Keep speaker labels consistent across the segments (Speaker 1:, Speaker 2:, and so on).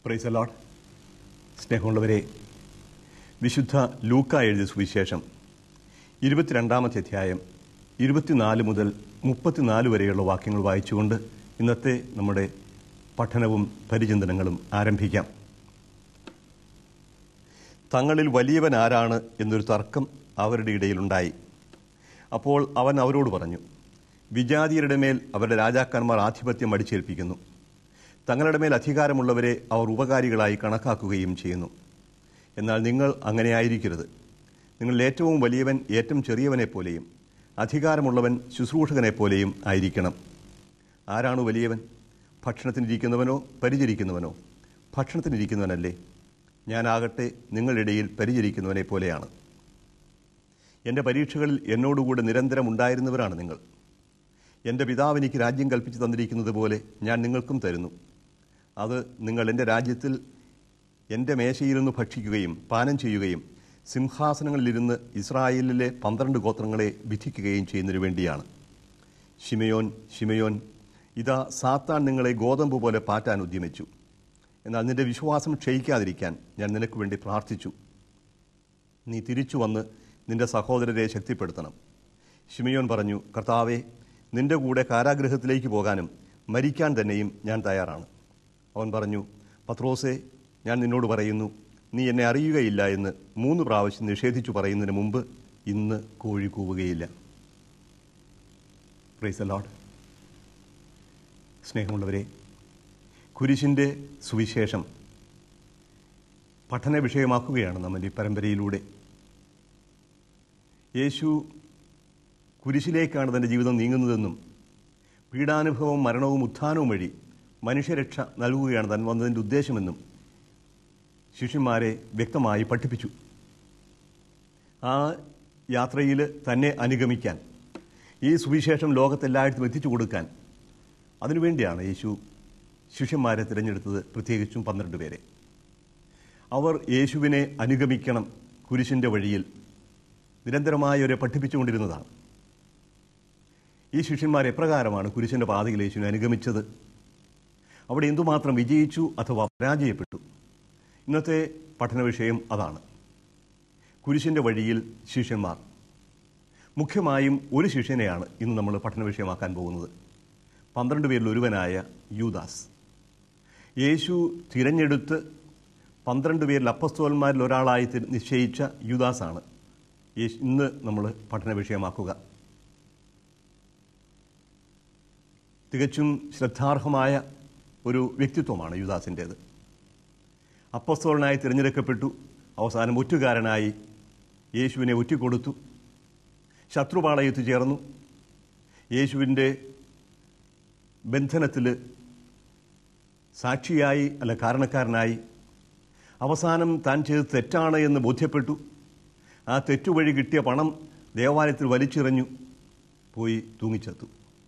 Speaker 1: price allot സ്നേഹമുള്ളവരെ വിശുദ്ധ ലൂക്ക എഴുതിയ സുവിശേഷം ഇരുപത്തിരണ്ടാമത്തെ അധ്യായം ഇരുപത്തിനാല് മുതൽ മുപ്പത്തിനാല് വരെയുള്ള വാക്യങ്ങൾ വായിച്ചുകൊണ്ട് ഇന്നത്തെ നമ്മുടെ പഠനവും പരിചിന്തനങ്ങളും ആരംഭിക്കാം തങ്ങളിൽ വലിയവൻ ആരാണ് എന്നൊരു തർക്കം അവരുടെ ഇടയിലുണ്ടായി അപ്പോൾ അവൻ അവരോട് പറഞ്ഞു വിജാതിയരുടെ മേൽ അവരുടെ രാജാക്കന്മാർ ആധിപത്യം അടിച്ചേൽപ്പിക്കുന്നു തങ്ങളുടെ മേൽ അധികാരമുള്ളവരെ അവർ ഉപകാരികളായി കണക്കാക്കുകയും ചെയ്യുന്നു എന്നാൽ നിങ്ങൾ അങ്ങനെ ആയിരിക്കരുത് നിങ്ങൾ ഏറ്റവും വലിയവൻ ഏറ്റവും ചെറിയവനെ പോലെയും അധികാരമുള്ളവൻ ശുശ്രൂഷകനെ പോലെയും ആയിരിക്കണം ആരാണ് വലിയവൻ ഭക്ഷണത്തിനിരിക്കുന്നവനോ പരിചരിക്കുന്നവനോ ഭക്ഷണത്തിനിരിക്കുന്നവനല്ലേ ഞാനാകട്ടെ നിങ്ങളിടയിൽ പരിചരിക്കുന്നവനെ പോലെയാണ് എൻ്റെ പരീക്ഷകളിൽ എന്നോടുകൂടെ നിരന്തരം ഉണ്ടായിരുന്നവരാണ് നിങ്ങൾ എൻ്റെ പിതാവ് എനിക്ക് രാജ്യം കൽപ്പിച്ചു തന്നിരിക്കുന്നത് പോലെ ഞാൻ നിങ്ങൾക്കും തരുന്നു അത് നിങ്ങൾ എൻ്റെ രാജ്യത്തിൽ എൻ്റെ മേശയിരുന്ന് ഭക്ഷിക്കുകയും പാനം ചെയ്യുകയും സിംഹാസനങ്ങളിലിരുന്ന് ഇസ്രായേലിലെ പന്ത്രണ്ട് ഗോത്രങ്ങളെ വിധിക്കുകയും ചെയ്യുന്നതിനു വേണ്ടിയാണ് ഷിമയോൻ ഷിമയോൻ ഇതാ സാത്താൻ നിങ്ങളെ ഗോതമ്പ് പോലെ പാറ്റാൻ ഉദ്യമിച്ചു എന്നാൽ നിന്റെ വിശ്വാസം ക്ഷയിക്കാതിരിക്കാൻ ഞാൻ നിനക്ക് വേണ്ടി പ്രാർത്ഥിച്ചു നീ തിരിച്ചു വന്ന് നിന്റെ സഹോദരരെ ശക്തിപ്പെടുത്തണം ഷിമയോൻ പറഞ്ഞു കർത്താവെ നിന്റെ കൂടെ കാരാഗൃഹത്തിലേക്ക് പോകാനും മരിക്കാൻ തന്നെയും ഞാൻ തയ്യാറാണ് അവൻ പറഞ്ഞു പത്രോസെ ഞാൻ നിന്നോട് പറയുന്നു നീ എന്നെ അറിയുകയില്ല എന്ന് മൂന്ന് പ്രാവശ്യം നിഷേധിച്ചു പറയുന്നതിന് മുമ്പ് ഇന്ന് കോഴി കൂവുകയില്ല പ്രൈസ് ലോഡ് സ്നേഹമുള്ളവരെ കുരിശിൻ്റെ സുവിശേഷം പഠന വിഷയമാക്കുകയാണ് നമ്മൾ ഈ പരമ്പരയിലൂടെ യേശു കുരിശിലേക്കാണ് തൻ്റെ ജീവിതം നീങ്ങുന്നതെന്നും പീഡാനുഭവവും മരണവും ഉത്ഥാനവും വഴി മനുഷ്യരക്ഷ നൽകുകയാണ് താൻ വന്നതിൻ്റെ ഉദ്ദേശമെന്നും ശിഷ്യന്മാരെ വ്യക്തമായി പഠിപ്പിച്ചു ആ യാത്രയിൽ തന്നെ അനുഗമിക്കാൻ ഈ സുവിശേഷം ലോകത്തെല്ലായിടത്തും എത്തിച്ചു കൊടുക്കാൻ അതിനുവേണ്ടിയാണ് യേശു ശിഷ്യന്മാരെ തിരഞ്ഞെടുത്തത് പ്രത്യേകിച്ചും പന്ത്രണ്ട് പേരെ അവർ യേശുവിനെ അനുഗമിക്കണം കുരിശിൻ്റെ വഴിയിൽ നിരന്തരമായി അവരെ പഠിപ്പിച്ചുകൊണ്ടിരുന്നതാണ് ഈ ശിഷ്യന്മാർ എപ്രകാരമാണ് കുരിശിൻ്റെ പാതയിൽ യേശുവിനെ അനുഗമിച്ചത് അവിടെ എന്തുമാത്രം വിജയിച്ചു അഥവാ പരാജയപ്പെട്ടു ഇന്നത്തെ പഠന വിഷയം അതാണ് കുരിശിൻ്റെ വഴിയിൽ ശിഷ്യന്മാർ മുഖ്യമായും ഒരു ശിഷ്യനെയാണ് ഇന്ന് നമ്മൾ പഠന വിഷയമാക്കാൻ പോകുന്നത് പന്ത്രണ്ട് പേരിൽ ഒരുവനായ യൂദാസ് യേശു തിരഞ്ഞെടുത്ത് പന്ത്രണ്ട് പേരിൽ അപ്പസ്തോലന്മാരിൽ ഒരാളായി തി- നിശ്ചയിച്ച യൂദാസാണ് യേശു ഇന്ന് നമ്മൾ പഠന വിഷയമാക്കുക തികച്ചും ശ്രദ്ധാർഹമായ ഒരു വ്യക്തിത്വമാണ് യുദാസിൻ്റേത് അപ്പസ്തോലനായി തിരഞ്ഞെടുക്കപ്പെട്ടു അവസാനം ഒറ്റുകാരനായി യേശുവിനെ ഒറ്റിക്കൊടുത്തു ശത്രുപാളയത്ത് ചേർന്നു യേശുവിൻ്റെ ബന്ധനത്തിൽ സാക്ഷിയായി അല്ല കാരണക്കാരനായി അവസാനം താൻ ചെയ്ത് തെറ്റാണ് എന്ന് ബോധ്യപ്പെട്ടു ആ തെറ്റുവഴി കിട്ടിയ പണം ദേവാലയത്തിൽ വലിച്ചെറിഞ്ഞു പോയി തൂങ്ങിച്ചെത്തു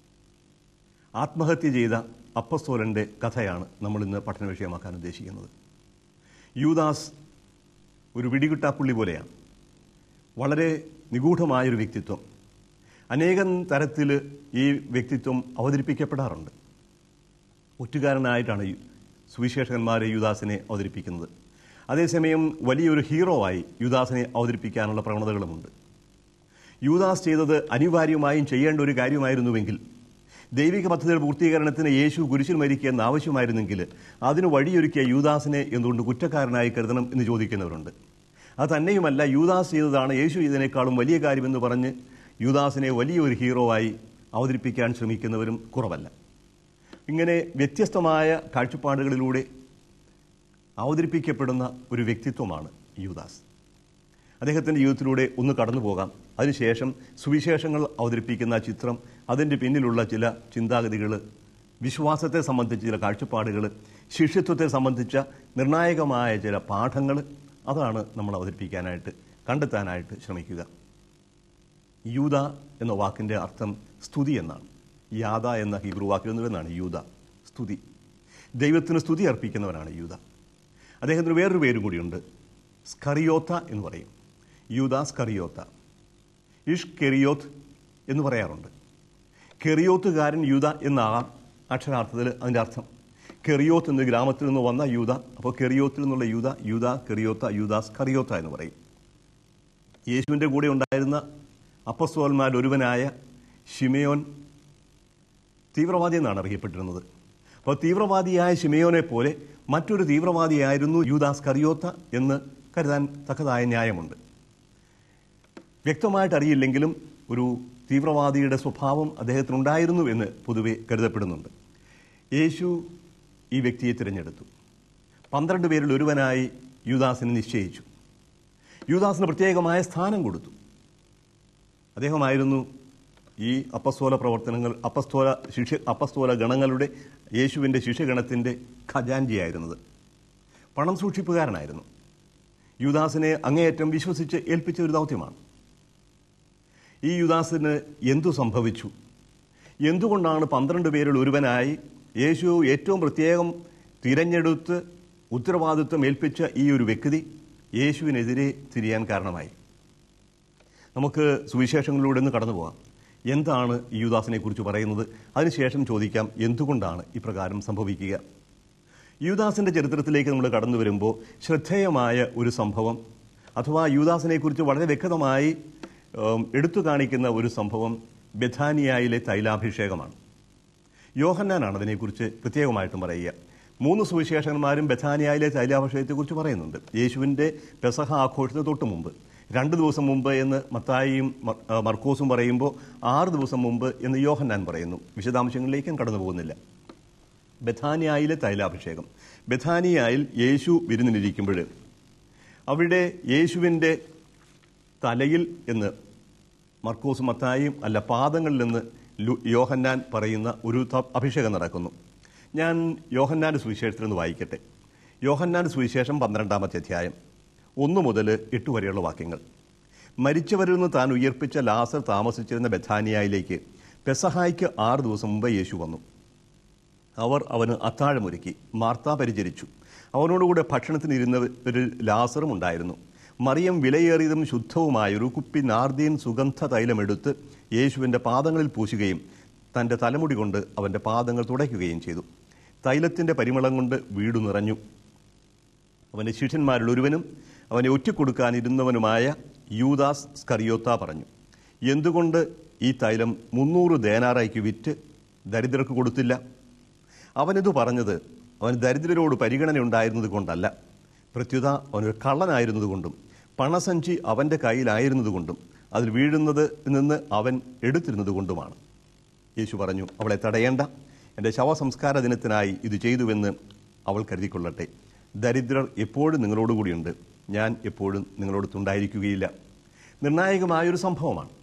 Speaker 1: ആത്മഹത്യ ചെയ്ത അപ്പസ്തോലൻ്റെ കഥയാണ് നമ്മൾ ഇന്ന് പഠന വിഷയമാക്കാൻ ഉദ്ദേശിക്കുന്നത് യൂദാസ് ഒരു പിടികിട്ടാപ്പുള്ളി പോലെയാണ് വളരെ നിഗൂഢമായൊരു വ്യക്തിത്വം അനേകം തരത്തിൽ ഈ വ്യക്തിത്വം അവതരിപ്പിക്കപ്പെടാറുണ്ട് ഒറ്റുകാരനായിട്ടാണ് ഈ സുവിശേഷകന്മാർ യുദാസിനെ അവതരിപ്പിക്കുന്നത് അതേസമയം വലിയൊരു ഹീറോ ആയി യുദാസിനെ അവതരിപ്പിക്കാനുള്ള പ്രവണതകളുമുണ്ട് യൂദാസ് ചെയ്തത് അനിവാര്യമായും ചെയ്യേണ്ട ഒരു കാര്യമായിരുന്നുവെങ്കിൽ ദൈവിക പദ്ധതിയുടെ പൂർത്തീകരണത്തിന് യേശു കുരിശിൽ മരിക്കുക ആവശ്യമായിരുന്നെങ്കിൽ അതിന് വഴിയൊരുക്കിയ യൂദാസിനെ എന്തുകൊണ്ട് കുറ്റക്കാരനായി കരുതണം എന്ന് ചോദിക്കുന്നവരുണ്ട് അത് തന്നെയുമല്ല യൂദാസ് ചെയ്തതാണ് യേശു ചെയ്തതിനേക്കാളും വലിയ കാര്യമെന്ന് പറഞ്ഞ് യൂദാസിനെ വലിയൊരു ഹീറോ ആയി അവതരിപ്പിക്കാൻ ശ്രമിക്കുന്നവരും കുറവല്ല ഇങ്ങനെ വ്യത്യസ്തമായ കാഴ്ചപ്പാടുകളിലൂടെ അവതരിപ്പിക്കപ്പെടുന്ന ഒരു വ്യക്തിത്വമാണ് യൂദാസ് അദ്ദേഹത്തിൻ്റെ ജീവിതത്തിലൂടെ ഒന്ന് കടന്നു പോകാം അതിനുശേഷം സുവിശേഷങ്ങൾ അവതരിപ്പിക്കുന്ന ചിത്രം അതിൻ്റെ പിന്നിലുള്ള ചില ചിന്താഗതികൾ വിശ്വാസത്തെ സംബന്ധിച്ച ചില കാഴ്ചപ്പാടുകൾ ശിഷ്യത്വത്തെ സംബന്ധിച്ച നിർണായകമായ ചില പാഠങ്ങൾ അതാണ് നമ്മൾ അവതരിപ്പിക്കാനായിട്ട് കണ്ടെത്താനായിട്ട് ശ്രമിക്കുക യൂത എന്ന വാക്കിൻ്റെ അർത്ഥം സ്തുതി എന്നാണ് യാത എന്ന ഹീബ്രു വാക്കിൽ നിന്നാണ് യൂത സ്തുതി ദൈവത്തിന് സ്തുതി അർപ്പിക്കുന്നവനാണ് യൂത അദ്ദേഹത്തിന് വേറൊരു പേരും കൂടിയുണ്ട് സ്കറിയോത്ത എന്ന് പറയും യൂദ സ്കറിയോത്ത ഇഷ് കെറിയോത്ത് എന്ന് പറയാറുണ്ട് കെറിയോത്തുകാരൻ യൂത എന്നാകാം അക്ഷരാർത്ഥത്തിൽ അതിൻ്റെ അർത്ഥം കെറിയോത്ത് എന്ന ഗ്രാമത്തിൽ നിന്ന് വന്ന യൂത അപ്പോൾ കെറിയോത്തിൽ നിന്നുള്ള യൂത യൂത കെറിയോത്ത യൂദാസ് കറിയോത്ത എന്ന് പറയും യേശുവിൻ്റെ കൂടെ ഉണ്ടായിരുന്ന അപ്പസ്തോന്മാരിൽ ഒരുവനായ ഷിമയോൻ തീവ്രവാദി എന്നാണ് അറിയപ്പെട്ടിരുന്നത് അപ്പോൾ തീവ്രവാദിയായ ഷിമയോനെ പോലെ മറ്റൊരു തീവ്രവാദിയായിരുന്നു യൂദാസ് കറിയോത്ത എന്ന് കരുതാൻ തക്കതായ ന്യായമുണ്ട് വ്യക്തമായിട്ട് അറിയില്ലെങ്കിലും ഒരു തീവ്രവാദിയുടെ സ്വഭാവം അദ്ദേഹത്തിനുണ്ടായിരുന്നു എന്ന് പൊതുവെ കരുതപ്പെടുന്നുണ്ട് യേശു ഈ വ്യക്തിയെ തിരഞ്ഞെടുത്തു പന്ത്രണ്ട് പേരിൽ ഒരുവനായി യൂദാസിനെ നിശ്ചയിച്ചു യൂദാസിന് പ്രത്യേകമായ സ്ഥാനം കൊടുത്തു അദ്ദേഹമായിരുന്നു ഈ അപ്പസ്തോല പ്രവർത്തനങ്ങൾ അപ്പസ്തോല ശിഷ്യ അപ്പസ്തോല ഗണങ്ങളുടെ യേശുവിൻ്റെ ശിഷ്യഗണത്തിൻ്റെ ഖജാൻജിയായിരുന്നത് പണം സൂക്ഷിപ്പുകാരനായിരുന്നു യുദാസിനെ അങ്ങേയറ്റം വിശ്വസിച്ച് ഏൽപ്പിച്ച ഒരു ദൗത്യമാണ് ഈ യുദാസിന് എന്തു സംഭവിച്ചു എന്തുകൊണ്ടാണ് പന്ത്രണ്ട് പേരിൽ ഒരുവനായി യേശു ഏറ്റവും പ്രത്യേകം തിരഞ്ഞെടുത്ത് ഉത്തരവാദിത്വം ഏൽപ്പിച്ച ഈ ഒരു വ്യക്തി യേശുവിനെതിരെ തിരിയാൻ കാരണമായി നമുക്ക് സുവിശേഷങ്ങളിലൂടെ ഒന്ന് കടന്നു പോകാം എന്താണ് ഈ യുദാസിനെ കുറിച്ച് പറയുന്നത് അതിനുശേഷം ചോദിക്കാം എന്തുകൊണ്ടാണ് ഇപ്രകാരം സംഭവിക്കുക യൂദാസിന്റെ ചരിത്രത്തിലേക്ക് നമ്മൾ കടന്നു വരുമ്പോൾ ശ്രദ്ധേയമായ ഒരു സംഭവം അഥവാ യൂദാസിനെ കുറിച്ച് വളരെ വ്യക്തമായി ഉം, എടുത്തു കാണിക്കുന്ന ഒരു സംഭവം ബഥാനിയായിലെ തൈലാഭിഷേകമാണ് യോഹന്നാനാണ് അതിനെക്കുറിച്ച് പ്രത്യേകമായിട്ടും പറയുക മൂന്ന് സുവിശേഷന്മാരും ബഥാനിയായിലെ തൈലാഭിഷേകത്തെക്കുറിച്ച് പറയുന്നുണ്ട് യേശുവിൻ്റെ പെസഹ ആഘോഷത്തിന് തൊട്ട് മുമ്പ് രണ്ട് ദിവസം മുമ്പ് എന്ന് മത്തായിയും മർ- ആ, മർക്കോസും പറയുമ്പോൾ ആറ് ദിവസം മുമ്പ് എന്ന് യോഹന്നാൻ പറയുന്നു വിശദാംശങ്ങളിലേക്കും കടന്നു പോകുന്നില്ല ബഥാനിയായിലെ തൈലാഭിഷേകം ബഥാനിയായിൽ യേശു വിരുന്നിലിരിക്കുമ്പോൾ അവിടെ യേശുവിൻ്റെ തലയിൽ എന്ന് മർക്കോസ് മത്തായും അല്ല പാദങ്ങളിൽ നിന്ന് ലു- യോഹന്നാൻ പറയുന്ന ഒരു ത- അഭിഷേകം നടക്കുന്നു ഞാൻ യോഹന്നാൻ്റെ സുവിശേഷത്തിൽ നിന്ന് വായിക്കട്ടെ യോഹന്നാൻ്റെ സുവിശേഷം പന്ത്രണ്ടാമത്തെ അധ്യായം ഒന്ന് മുതൽ എട്ട് വരെയുള്ള വാക്യങ്ങൾ മരിച്ചവരിൽ നിന്ന് താൻ ഉയർപ്പിച്ച ലാസർ താമസിച്ചിരുന്ന ബഥാനിയായിലേക്ക് പെസഹായ്ക്ക് ആറ് ദിവസം മുമ്പ് യേശു വന്നു അവർ അവന് അത്താഴമൊരുക്കി മാർത്ത പരിചരിച്ചു അവനോടുകൂടെ ഭക്ഷണത്തിന് ഇരുന്നവരിൽ ലാസറും ഉണ്ടായിരുന്നു മറിയം വിലയേറിയതും ശുദ്ധവുമായ ഒരു കുപ്പി നാർദീൻ സുഗന്ധ തൈലമെടുത്ത് യേശുവിൻ്റെ പാദങ്ങളിൽ പൂശുകയും തൻ്റെ തലമുടി കൊണ്ട് അവൻ്റെ പാദങ്ങൾ തുടയ്ക്കുകയും ചെയ്തു തൈലത്തിൻ്റെ പരിമളം കൊണ്ട് വീടു നിറഞ്ഞു അവൻ്റെ ശിഷ്യന്മാരിൽ ഒരുവനും അവനെ ഒറ്റിക്കൊടുക്കാനിരുന്നവനുമായ യൂദാസ് സ്കറിയോത്ത പറഞ്ഞു എന്തുകൊണ്ട് ഈ തൈലം മുന്നൂറ് ദേനാറായിക്ക് വിറ്റ് ദരിദ്രർക്ക് കൊടുത്തില്ല അവനിത് പറഞ്ഞത് അവൻ ദരിദ്രരോട് പരിഗണന ഉണ്ടായിരുന്നത് കൊണ്ടല്ല പ്രത്യുത അവനൊരു കള്ളനായിരുന്നത് കൊണ്ടും പണസഞ്ചി അവൻ്റെ കയ്യിലായിരുന്നത് കൊണ്ടും അതിൽ വീഴുന്നത് നിന്ന് അവൻ എടുത്തിരുന്നത് കൊണ്ടുമാണ് യേശു പറഞ്ഞു അവളെ തടയേണ്ട എൻ്റെ ശവസംസ്കാര ദിനത്തിനായി ഇത് ചെയ്തുവെന്ന് അവൾ കരുതിക്കൊള്ളട്ടെ ദരിദ്രർ എപ്പോഴും നിങ്ങളോടുകൂടിയുണ്ട് ഞാൻ എപ്പോഴും നിങ്ങളോടൊത്തുണ്ടായിരിക്കുകയില്ല നിർണായകമായൊരു സംഭവമാണ്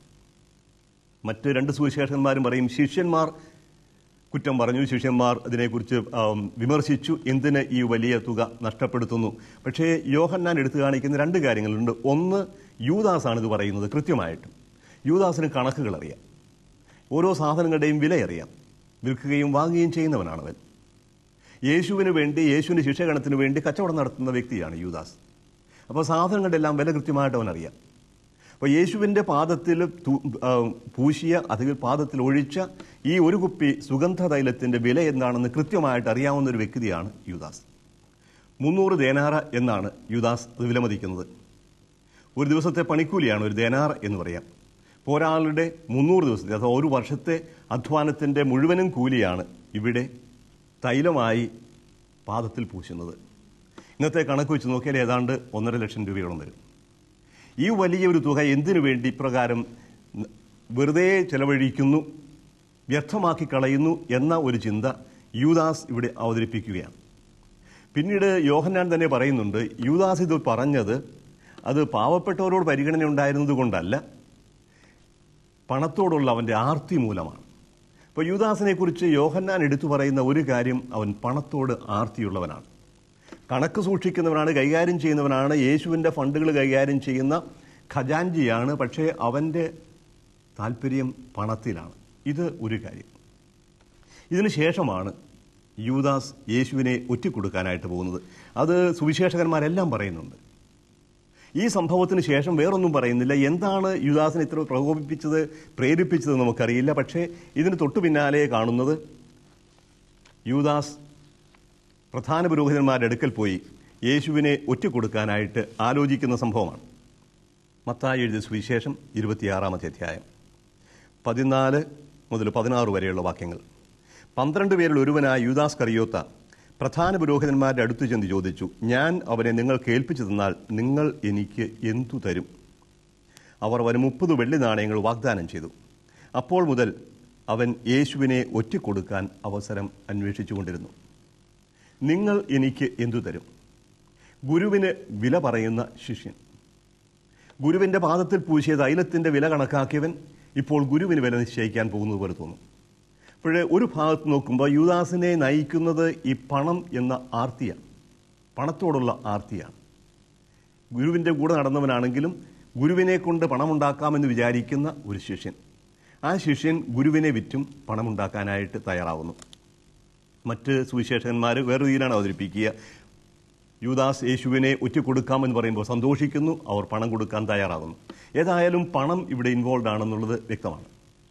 Speaker 1: മറ്റ് രണ്ട് സുവിശേഷന്മാരും പറയും ശിഷ്യന്മാർ കുറ്റം പറഞ്ഞു ശിഷ്യന്മാർ അതിനെക്കുറിച്ച് ആം, വിമർശിച്ചു എന്തിന് ഈ വലിയ തുക നഷ്ടപ്പെടുത്തുന്നു പക്ഷേ യോഹന്നാൻ എടുത്തു കാണിക്കുന്ന രണ്ട് കാര്യങ്ങളുണ്ട് ഒന്ന് യൂദാസാണ് ഇത് പറയുന്നത് കൃത്യമായിട്ടും യൂദാസിന് കണക്കുകൾ അറിയാം ഓരോ സാധനങ്ങളുടെയും വില അറിയാം വിൽക്കുകയും വാങ്ങുകയും ചെയ്യുന്നവനാണ് അവൻ യേശുവിന് വേണ്ടി യേശുവിൻ്റെ ശിക്ഷഗണത്തിന് വേണ്ടി കച്ചവടം നടത്തുന്ന വ്യക്തിയാണ് യൂദാസ് അപ്പോൾ സാധനങ്ങളുടെ എല്ലാം വില കൃത്യമായിട്ട് അവൻ അറിയാം അപ്പോൾ യേശുവിൻ്റെ പാദത്തിൽ തു- ആ, പൂശിയ അതിൽ പാദത്തിൽ ഒഴിച്ച ഈ ഒരു കുപ്പി സുഗന്ധ തൈലത്തിൻ്റെ വില എന്താണെന്ന് കൃത്യമായിട്ട് അറിയാവുന്ന ഒരു വ്യക്തിയാണ് യൂദാസ് മുന്നൂറ് ദേനാറ എന്നാണ് യൂദാസ് അത് വിലമതിക്കുന്നത് ഒരു ദിവസത്തെ പണിക്കൂലിയാണ് ഒരു ദേനാർ എന്ന് പറയാം അപ്പോൾ ഒരാളുടെ മുന്നൂറ് ദിവസത്തെ അഥവാ ഒരു വർഷത്തെ അധ്വാനത്തിൻ്റെ മുഴുവനും കൂലിയാണ് ഇവിടെ തൈലമായി പാദത്തിൽ പൂശുന്നത് ഇന്നത്തെ കണക്ക് വെച്ച് നോക്കിയാൽ ഏതാണ്ട് ഒന്നര ലക്ഷം രൂപയോളം വരും ഈ വലിയ ഒരു തുക എന്തിനു വേണ്ടി ഇപ്രകാരം ന- വെറുതെ ചെലവഴിക്കുന്നു വ്യർത്ഥമാക്കി കളയുന്നു എന്ന ഒരു ചിന്ത യൂദാസ് ഇവിടെ അവതരിപ്പിക്കുകയാണ് പിന്നീട് യോഹന്നാൻ തന്നെ പറയുന്നുണ്ട് യൂദാസ് ഇത് പറഞ്ഞത് അത് പാവപ്പെട്ടവരോട് പരിഗണന ഉണ്ടായിരുന്നത് കൊണ്ടല്ല പണത്തോടുള്ള അവൻ്റെ ആർത്തി മൂലമാണ് അപ്പോൾ യൂദാസിനെ കുറിച്ച് യോഹന്നാൻ എടുത്തു പറയുന്ന ഒരു കാര്യം അവൻ പണത്തോട് ആർത്തിയുള്ളവനാണ് കണക്ക് സൂക്ഷിക്കുന്നവനാണ് കൈകാര്യം ചെയ്യുന്നവനാണ് യേശുവിൻ്റെ ഫണ്ടുകൾ കൈകാര്യം ചെയ്യുന്ന ഖജാൻജിയാണ് പക്ഷേ അവൻ്റെ താല്പര്യം പണത്തിലാണ് ഇത് ഒരു കാര്യം ഇതിന് ശേഷമാണ് യൂദാസ് യേശുവിനെ ഒറ്റിക്കൊടുക്കാനായിട്ട് പോകുന്നത് അത് സുവിശേഷകന്മാരെല്ലാം പറയുന്നുണ്ട് ഈ സംഭവത്തിന് ശേഷം വേറൊന്നും പറയുന്നില്ല എന്താണ് യുദാസിനെ ഇത്ര പ്രകോപിപ്പിച്ചത് പ്രേരിപ്പിച്ചത് നമുക്കറിയില്ല പക്ഷേ ഇതിന് തൊട്ടു പിന്നാലെ കാണുന്നത് യൂദാസ് പ്രധാന പുരോഹിതന്മാരുടെ അടുക്കൽ പോയി യേശുവിനെ ഒറ്റക്കൊടുക്കാനായിട്ട് ആലോചിക്കുന്ന സംഭവമാണ് മത്തായി എഴുതിയ സുവിശേഷം ഇരുപത്തിയാറാമത്തെ അധ്യായം പതിനാല് മുതൽ പതിനാറ് വരെയുള്ള വാക്യങ്ങൾ പന്ത്രണ്ട് പേരിൽ ഒരുവനായ യൂദാസ് കറിയോത്ത പ്രധാന പുരോഹിതന്മാരുടെ അടുത്ത് ചെന്ന് ചോദിച്ചു ഞാൻ അവനെ നിങ്ങൾ കേൾപ്പിച്ചു തന്നാൽ നിങ്ങൾ എനിക്ക് എന്തു തരും അവർ അവന് മുപ്പത് വെള്ളി നാണയങ്ങൾ വാഗ്ദാനം ചെയ്തു അപ്പോൾ മുതൽ അവൻ യേശുവിനെ ഒറ്റക്കൊടുക്കാൻ അവസരം അന്വേഷിച്ചുകൊണ്ടിരുന്നു നിങ്ങൾ എനിക്ക് എന്തു തരും ഗുരുവിന് വില പറയുന്ന ശിഷ്യൻ ഗുരുവിന്റെ പാദത്തിൽ പൂശിയ തൈലത്തിന്റെ വില കണക്കാക്കിയവൻ ഇപ്പോൾ ഗുരുവിന് വില നിശ്ചയിക്കാൻ പോകുന്നത് പോലെ തോന്നും അപ്പോഴേ ഒരു ഭാഗത്ത് നോക്കുമ്പോൾ യുദാസിനെ നയിക്കുന്നത് ഈ പണം എന്ന ആർത്തിയാണ് പണത്തോടുള്ള ആർത്തിയാണ് ഗുരുവിൻ്റെ കൂടെ നടന്നവനാണെങ്കിലും ഗുരുവിനെ കൊണ്ട് പണമുണ്ടാക്കാമെന്ന് വിചാരിക്കുന്ന ഒരു ശിഷ്യൻ ആ ശിഷ്യൻ ഗുരുവിനെ വിറ്റും പണമുണ്ടാക്കാനായിട്ട് തയ്യാറാവുന്നു മറ്റ് സുവിശേഷകന്മാർ വേറെ രീതിയിലാണ് അവതരിപ്പിക്കുക യൂദാസ് യേശുവിനെ ഒറ്റക്കൊടുക്കാമെന്ന് പറയുമ്പോൾ സന്തോഷിക്കുന്നു അവർ പണം കൊടുക്കാൻ തയ്യാറാകുന്നു ഏതായാലും പണം ഇവിടെ ഇൻവോൾവ് ആണെന്നുള്ളത് വ്യക്തമാണ്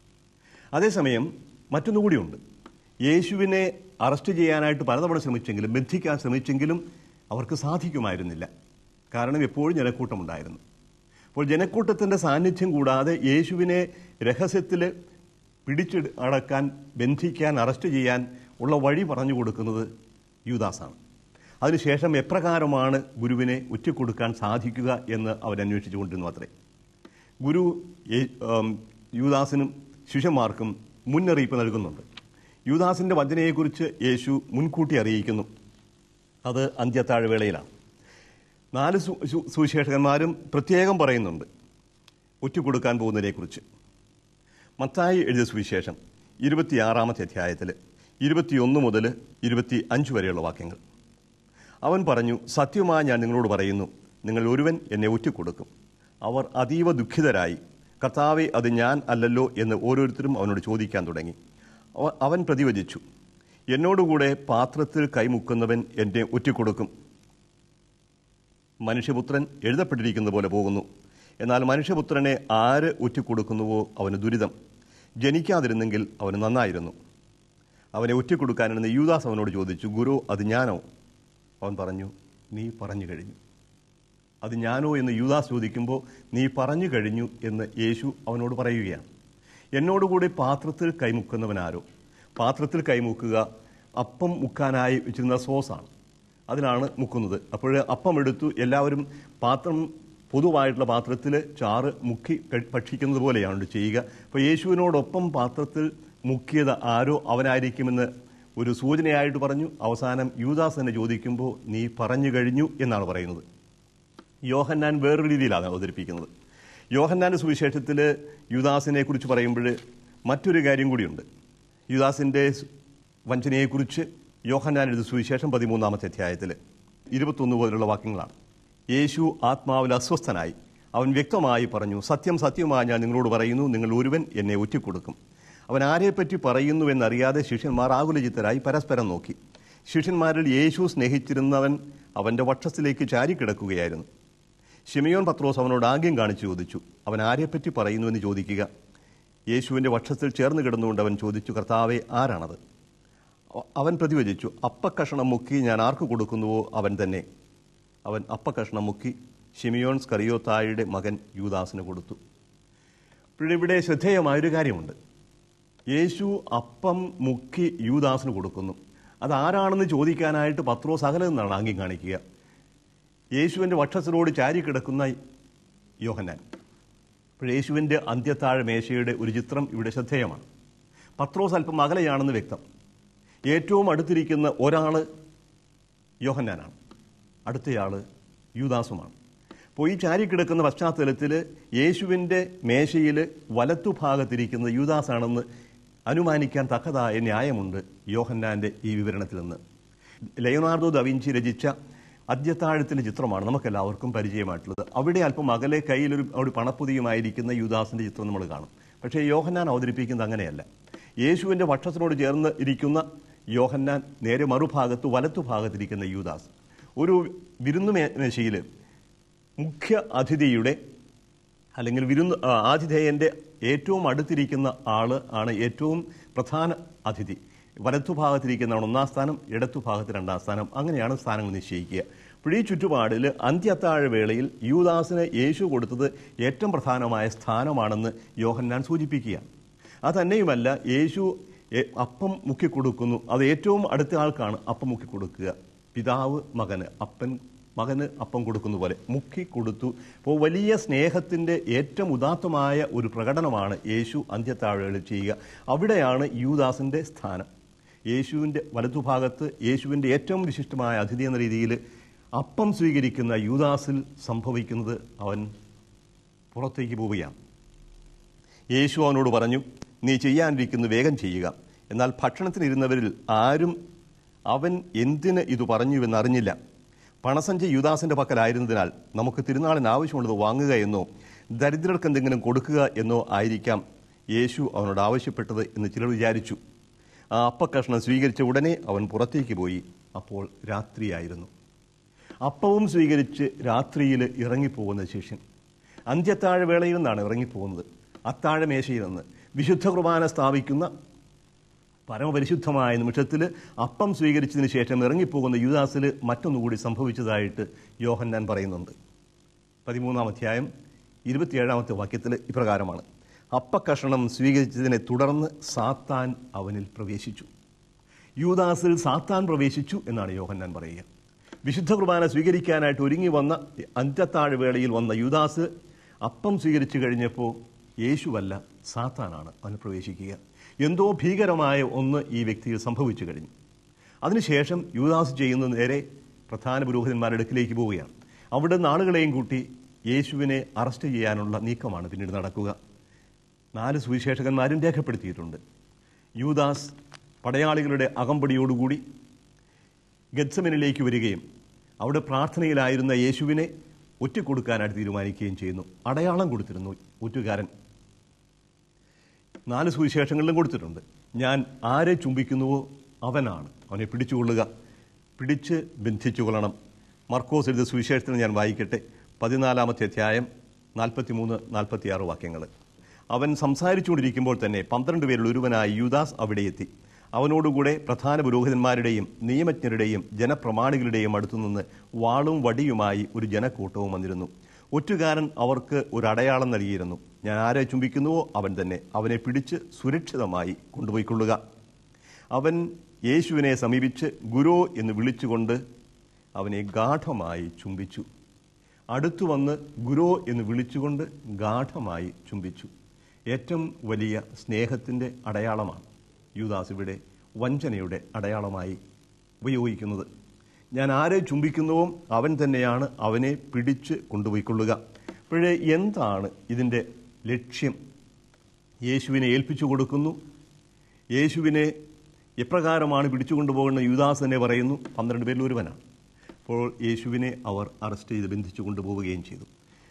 Speaker 1: അതേസമയം മറ്റൊന്നുകൂടിയുണ്ട് യേശുവിനെ അറസ്റ്റ് ചെയ്യാനായിട്ട് പലതവണ ശ്രമിച്ചെങ്കിലും ബന്ധിക്കാൻ ശ്രമിച്ചെങ്കിലും അവർക്ക് സാധിക്കുമായിരുന്നില്ല കാരണം എപ്പോഴും ജനക്കൂട്ടമുണ്ടായിരുന്നു അപ്പോൾ ജനക്കൂട്ടത്തിൻ്റെ സാന്നിധ്യം കൂടാതെ യേശുവിനെ രഹസ്യത്തിൽ പിടിച്ച് അടക്കാൻ ബന്ധിക്കാൻ അറസ്റ്റ് ചെയ്യാൻ ഉള്ള വഴി പറഞ്ഞു കൊടുക്കുന്നത് യൂദാസാണ് അതിനുശേഷം എപ്രകാരമാണ് ഗുരുവിനെ ഒറ്റക്കൊടുക്കാൻ സാധിക്കുക എന്ന് അവരന്വേഷിച്ചു കൊണ്ടിരുന്നു അത്രേ ഗുരു യേ- ആം, യൂദാസിനും ശിഷ്യന്മാർക്കും മുന്നറിയിപ്പ് നൽകുന്നുണ്ട് യൂദാസിന്റെ വഞ്ചനയെക്കുറിച്ച് യേശു മുൻകൂട്ടി അറിയിക്കുന്നു അത് അന്ത്യത്താഴ്വേളയിലാണ് നാല് സു- സു- സുവിശേഷകന്മാരും പ്രത്യേകം പറയുന്നുണ്ട് ഒറ്റുകൊടുക്കാൻ പോകുന്നതിനെക്കുറിച്ച് മത്തായി എഴുതിയ സുവിശേഷം ഇരുപത്തിയാറാമത്തെ അധ്യായത്തിൽ ഇരുപത്തിയൊന്ന് മുതൽ ഇരുപത്തി അഞ്ച് വരെയുള്ള വാക്യങ്ങൾ അവൻ പറഞ്ഞു സത്യമായി ഞാൻ നിങ്ങളോട് പറയുന്നു നിങ്ങൾ ഒരുവൻ എന്നെ ഒറ്റിക്കൊടുക്കും അവർ അതീവ ദുഃഖിതരായി കർത്താവെ അത് ഞാൻ അല്ലല്ലോ എന്ന് ഓരോരുത്തരും അവനോട് ചോദിക്കാൻ തുടങ്ങി അവ- അവൻ പ്രതിവചിച്ചു എന്നോടുകൂടെ പാത്രത്തിൽ കൈമുക്കുന്നവൻ എന്നെ ഒറ്റിക്കൊടുക്കും മനുഷ്യപുത്രൻ എഴുതപ്പെട്ടിരിക്കുന്ന പോലെ പോകുന്നു എന്നാൽ മനുഷ്യപുത്രനെ ആര് ഒറ്റിക്കൊടുക്കുന്നുവോ അവന് ദുരിതം ജനിക്കാതിരുന്നെങ്കിൽ അവന് നന്നായിരുന്നു അവനെ ഒറ്റിക്കൊടുക്കാനെന്ന് യൂദാസ് അവനോട് ചോദിച്ചു ഗുരു അത് ഞാനോ അവൻ പറഞ്ഞു നീ പറഞ്ഞു കഴിഞ്ഞു അത് ഞാനോ എന്ന് യൂദാസ് ചോദിക്കുമ്പോൾ നീ പറഞ്ഞു കഴിഞ്ഞു എന്ന് യേശു അവനോട് പറയുകയാണ് എന്നോടുകൂടി പാത്രത്തിൽ കൈമുക്കുന്നവനാരോ പാത്രത്തിൽ കൈമുക്കുക അപ്പം മുക്കാനായി വെച്ചിരുന്ന സോസാണ് അതിനാണ് മുക്കുന്നത് അപ്പോൾ അപ്പം എടുത്തു എല്ലാവരും പാത്രം പൊതുവായിട്ടുള്ള പാത്രത്തിൽ ചാറ് മുക്കി കഴി- ഭക്ഷിക്കുന്നത് പോലെയാണ് ചെയ്യുക അപ്പോൾ യേശുവിനോടൊപ്പം പാത്രത്തിൽ മുക്കിയത് ആരോ അവനായിരിക്കുമെന്ന് ഒരു സൂചനയായിട്ട് പറഞ്ഞു അവസാനം യൂദാസ് തന്നെ ചോദിക്കുമ്പോൾ നീ പറഞ്ഞു കഴിഞ്ഞു എന്നാണ് പറയുന്നത് യോഹന്നാൻ വേറൊരു രീതിയിലാണ് അവതരിപ്പിക്കുന്നത് യോഹന്നാൻ്റെ സുവിശേഷത്തിൽ യുദാസിനെ കുറിച്ച് പറയുമ്പോൾ മറ്റൊരു കാര്യം കൂടിയുണ്ട് യുദാസിൻ്റെ വഞ്ചനയെക്കുറിച്ച് യോഹന്നാൻ എഴുതിയ സുവിശേഷം പതിമൂന്നാമത്തെ അധ്യായത്തിൽ ഇരുപത്തൊന്ന് പോലുള്ള വാക്യങ്ങളാണ് യേശു ആത്മാവിൽ അസ്വസ്ഥനായി അവൻ വ്യക്തമായി പറഞ്ഞു സത്യം സത്യമായി ഞാൻ നിങ്ങളോട് പറയുന്നു നിങ്ങൾ ഒരുവൻ എന്നെ ഒറ്റിക്കൊടുക്കും അവൻ ആരെപ്പറ്റി പറയുന്നു എന്നറിയാതെ ശിഷ്യന്മാർ ആകുലചിത്തരായി പരസ്പരം നോക്കി ശിഷ്യന്മാരിൽ യേശു സ്നേഹിച്ചിരുന്നവൻ അവൻ്റെ വക്ഷത്തിലേക്ക് ചാരിക്കിടക്കുകയായിരുന്നു ഷിമിയോൻ പത്രോസ് അവനോട് ആംഗ്യം കാണിച്ചു ചോദിച്ചു അവൻ ആരെപ്പറ്റി പറയുന്നുവെന്ന് ചോദിക്കുക യേശുവിൻ്റെ വക്ഷത്തിൽ ചേർന്ന് കിടന്നുകൊണ്ട് അവൻ ചോദിച്ചു കർത്താവെ ആരാണത് അവ- അവൻ പ്രതിവചിച്ചു അപ്പക്കഷണം മുക്കി ഞാൻ ആർക്ക് കൊടുക്കുന്നുവോ അവൻ തന്നെ അവൻ അപ്പക്കഷണം മുക്കി ഷിമിയോൻ സ്കറിയോത്തായുടെ മകൻ യൂദാസിന് കൊടുത്തു ഇവിടെ ഇവിടെ ശ്രദ്ധേയമായൊരു കാര്യമുണ്ട് യേശു അപ്പം മുക്കി യൂദാസിന് കൊടുക്കുന്നു അതാരാണെന്ന് ചോദിക്കാനായിട്ട് പത്രോസ് അകലെ നിന്നാണ് ആംഗ്യം കാണിക്കുക യേശുവിൻ്റെ വക്ഷത്തിനോട് ചാരിക്കിടക്കുന്ന യോഹന്നാൻ അപ്പോൾ യേശുവിൻ്റെ അന്ത്യത്താഴ മേശയുടെ ഒരു ചിത്രം ഇവിടെ ശ്രദ്ധേയമാണ് പത്രോസ് അല്പം അകലെയാണെന്ന് വ്യക്തം ഏറ്റവും അടുത്തിരിക്കുന്ന ഒരാൾ യോഹന്നാനാണ് അടുത്തയാൾ യൂദാസുമാണ് അപ്പോൾ ഈ ചാരിക്കിടക്കുന്ന പശ്ചാത്തലത്തിൽ യേശുവിൻ്റെ മേശയിൽ വലത്തുഭാഗത്തിരിക്കുന്ന യൂദാസാണെന്ന് അനുമാനിക്കാൻ തക്കതായ ന്യായമുണ്ട് യോഹന്നാൻ്റെ ഈ വിവരണത്തിൽ നിന്ന് ലയോനാർഡോ ദവിഞ്ചി രചിച്ച അദ്യത്താഴത്തിൻ്റെ ചിത്രമാണ് നമുക്കെല്ലാവർക്കും പരിചയമായിട്ടുള്ളത് അവിടെ അല്പം അകലെ കയ്യിലൊരു ഒരു പണപ്പൊതിയുമായിരിക്കുന്ന യൂദാസിൻ്റെ ചിത്രം നമ്മൾ കാണും പക്ഷേ യോഹന്നാൻ അവതരിപ്പിക്കുന്നത് അങ്ങനെയല്ല യേശുവിൻ്റെ വക്ഷത്തിനോട് ചേർന്ന് ഇരിക്കുന്ന യോഹന്നാൻ നേരെ മറുഭാഗത്ത് വലത്തുഭാഗത്തിരിക്കുന്ന യൂദാസ് ഒരു വിരുന്നു മേ- മേശയിൽ മുഖ്യ അതിഥിയുടെ അല്ലെങ്കിൽ വിരുന്ന് ആ, ആതിഥേയൻ്റെ ഏറ്റവും അടുത്തിരിക്കുന്ന ആള് ആണ് ഏറ്റവും പ്രധാന അതിഥി വലത്തുഭാഗത്തിരിക്കുന്നതാണ് ഒന്നാം സ്ഥാനം ഇടത്തുഭാഗത്ത് രണ്ടാം സ്ഥാനം അങ്ങനെയാണ് സ്ഥാനങ്ങൾ നിശ്ചയിക്കുക അപ്പോൾ ഈ ചുറ്റുപാടിൽ അന്ത്യത്താഴ വേളയിൽ യൂദാസിന് യേശു കൊടുത്തത് ഏറ്റവും പ്രധാനമായ സ്ഥാനമാണെന്ന് യോഹന്നാൻ സൂചിപ്പിക്കുകയാണ് അതന്നെയുമല്ല യേശു എ- അപ്പം മുക്കി കൊടുക്കുന്നു അത് ഏറ്റവും അടുത്ത ആൾക്കാണ് അപ്പം മുക്കി കൊടുക്കുക പിതാവ് മകന് അപ്പൻ മകന് അപ്പം കൊടുക്കുന്ന പോലെ മുക്കി കൊടുത്തു അപ്പോൾ വലിയ സ്നേഹത്തിൻ്റെ ഏറ്റവും ഉദാത്തമായ ഒരു പ്രകടനമാണ് യേശു അന്ത്യത്താഴകളിൽ ചെയ്യുക അവിടെയാണ് യൂദാസിൻ്റെ സ്ഥാനം യേശുവിൻ്റെ വലതുഭാഗത്ത് യേശുവിൻ്റെ ഏറ്റവും വിശിഷ്ടമായ അതിഥി എന്ന രീതിയിൽ അപ്പം സ്വീകരിക്കുന്ന യൂദാസിൽ സംഭവിക്കുന്നത് അവൻ പുറത്തേക്ക് പോവുകയാണ് യേശു അവനോട് പറഞ്ഞു നീ ചെയ്യാനിരിക്കുന്നു വേഗം ചെയ്യുക എന്നാൽ ഭക്ഷണത്തിനിരുന്നവരിൽ ആരും അവൻ എന്തിന് ഇത് പറഞ്ഞുവെന്ന് അറിഞ്ഞില്ല പണസഞ്ചി യുദാസിന്റെ പക്കലായിരുന്നതിനാൽ നമുക്ക് തിരുനാളിന് ആവശ്യമുള്ളത് വാങ്ങുക എന്നോ ദരിദ്രർക്ക് എന്തെങ്കിലും കൊടുക്കുക എന്നോ ആയിരിക്കാം യേശു അവനോട് ആവശ്യപ്പെട്ടത് എന്ന് ചിലർ വിചാരിച്ചു ആ അപ്പക്കഷ്ണം സ്വീകരിച്ച ഉടനെ അവൻ പുറത്തേക്ക് പോയി അപ്പോൾ രാത്രിയായിരുന്നു അപ്പവും സ്വീകരിച്ച് രാത്രിയിൽ ഇറങ്ങിപ്പോകുന്ന ശിഷ്യൻ അന്ത്യത്താഴ വേളയിൽ നിന്നാണ് ഇറങ്ങിപ്പോകുന്നത് അത്താഴമേശയിൽ നിന്ന് വിശുദ്ധ കുർബാന സ്ഥാപിക്കുന്ന പരമപരിശുദ്ധമായ നിമിഷത്തിൽ അപ്പം സ്വീകരിച്ചതിന് ശേഷം ഇറങ്ങിപ്പോകുന്ന യുദാസിൽ മറ്റൊന്നുകൂടി സംഭവിച്ചതായിട്ട് യോഹന്നാൻ പറയുന്നുണ്ട് പതിമൂന്നാം അധ്യായം ഇരുപത്തിയേഴാമത്തെ വാക്യത്തിൽ ഇപ്രകാരമാണ് അപ്പക്കഷണം സ്വീകരിച്ചതിനെ തുടർന്ന് സാത്താൻ അവനിൽ പ്രവേശിച്ചു യൂദാസിൽ സാത്താൻ പ്രവേശിച്ചു എന്നാണ് യോഹന്നാൻ പറയുക വിശുദ്ധ കുർബാന സ്വീകരിക്കാനായിട്ട് ഒരുങ്ങി വന്ന അന്ത്യത്താഴ് വേളയിൽ വന്ന യൂദാസ് അപ്പം സ്വീകരിച്ചു കഴിഞ്ഞപ്പോൾ യേശുവല്ല സാത്താനാണ് അവന് പ്രവേശിക്കുക എന്തോ ഭീകരമായ ഒന്ന് ഈ വ്യക്തിയിൽ സംഭവിച്ചു കഴിഞ്ഞു അതിനുശേഷം യൂദാസ് ചെയ്യുന്ന നേരെ പ്രധാന പുരോഹിതന്മാരുടെ അടുക്കിലേക്ക് പോവുകയാണ് അവിടെ നാളുകളെയും കൂട്ടി യേശുവിനെ അറസ്റ്റ് ചെയ്യാനുള്ള നീക്കമാണ് പിന്നീട് നടക്കുക നാല് സുവിശേഷകന്മാരും രേഖപ്പെടുത്തിയിട്ടുണ്ട് യൂദാസ് പടയാളികളുടെ അകമ്പടിയോടുകൂടി ഗത്സമനിലേക്ക് വരികയും അവിടെ പ്രാർത്ഥനയിലായിരുന്ന യേശുവിനെ ഒറ്റക്കൊടുക്കാനായിട്ട് തീരുമാനിക്കുകയും ചെയ്യുന്നു അടയാളം കൊടുത്തിരുന്നു ഒറ്റുകാരൻ നാല് സുവിശേഷങ്ങളിലും കൊടുത്തിട്ടുണ്ട് ഞാൻ ആരെ ചുംബിക്കുന്നുവോ അവനാണ് അവനെ പിടിച്ചുകൊള്ളുക പിടിച്ച് ബന്ധിച്ചു കൊള്ളണം മർക്കോസ് എഴുതിയ സുവിശേഷത്തിൽ ഞാൻ വായിക്കട്ടെ പതിനാലാമത്തെ അധ്യായം നാൽപ്പത്തിമൂന്ന് നാൽപ്പത്തിയാറ് വാക്യങ്ങൾ അവൻ സംസാരിച്ചുകൊണ്ടിരിക്കുമ്പോൾ തന്നെ പന്ത്രണ്ട് പേരിൽ ഒരുവനായ യുദാസ് അവിടെ എത്തി അവനോടുകൂടെ പ്രധാന പുരോഹിതന്മാരുടെയും നിയമജ്ഞരുടെയും ജനപ്രമാണികളുടെയും അടുത്തുനിന്ന് വാളും വടിയുമായി ഒരു ജനക്കൂട്ടവും വന്നിരുന്നു ഒറ്റുകാരൻ അവർക്ക് ഒരു അടയാളം നൽകിയിരുന്നു ഞാൻ ആരെ ചുംബിക്കുന്നുവോ അവൻ തന്നെ അവനെ പിടിച്ച് സുരക്ഷിതമായി കൊണ്ടുപോയിക്കൊള്ളുക അവൻ യേശുവിനെ സമീപിച്ച് ഗുരു എന്ന് വിളിച്ചുകൊണ്ട് അവനെ ഗാഠമായി ചുംബിച്ചു അടുത്തു വന്ന് ഗുരു എന്ന് വിളിച്ചുകൊണ്ട് ഗാഠമായി ചുംബിച്ചു ഏറ്റവും വലിയ സ്നേഹത്തിൻ്റെ അടയാളമാണ് യൂദാസ് ഇവിടെ വഞ്ചനയുടെ അടയാളമായി ഉപയോഗിക്കുന്നത് ഞാൻ ആരെ ചുംബിക്കുന്നുവോ അവൻ തന്നെയാണ് അവനെ പിടിച്ച് കൊണ്ടുപോയിക്കൊള്ളുക അപ്പോഴേ എന്താണ് ഇതിൻ്റെ ലക്ഷ്യം യേശുവിനെ ഏൽപ്പിച്ചു കൊടുക്കുന്നു യേശുവിനെ എപ്രകാരമാണ് പിടിച്ചുകൊണ്ടുപോകുന്ന യുദാസ് തന്നെ പറയുന്നു പന്ത്രണ്ട് പേരിൽ ഒരുവനാണ് അപ്പോൾ യേശുവിനെ അവർ അറസ്റ്റ് ചെയ്ത് ബന്ധിച്ചു കൊണ്ടുപോവുകയും ചെയ്തു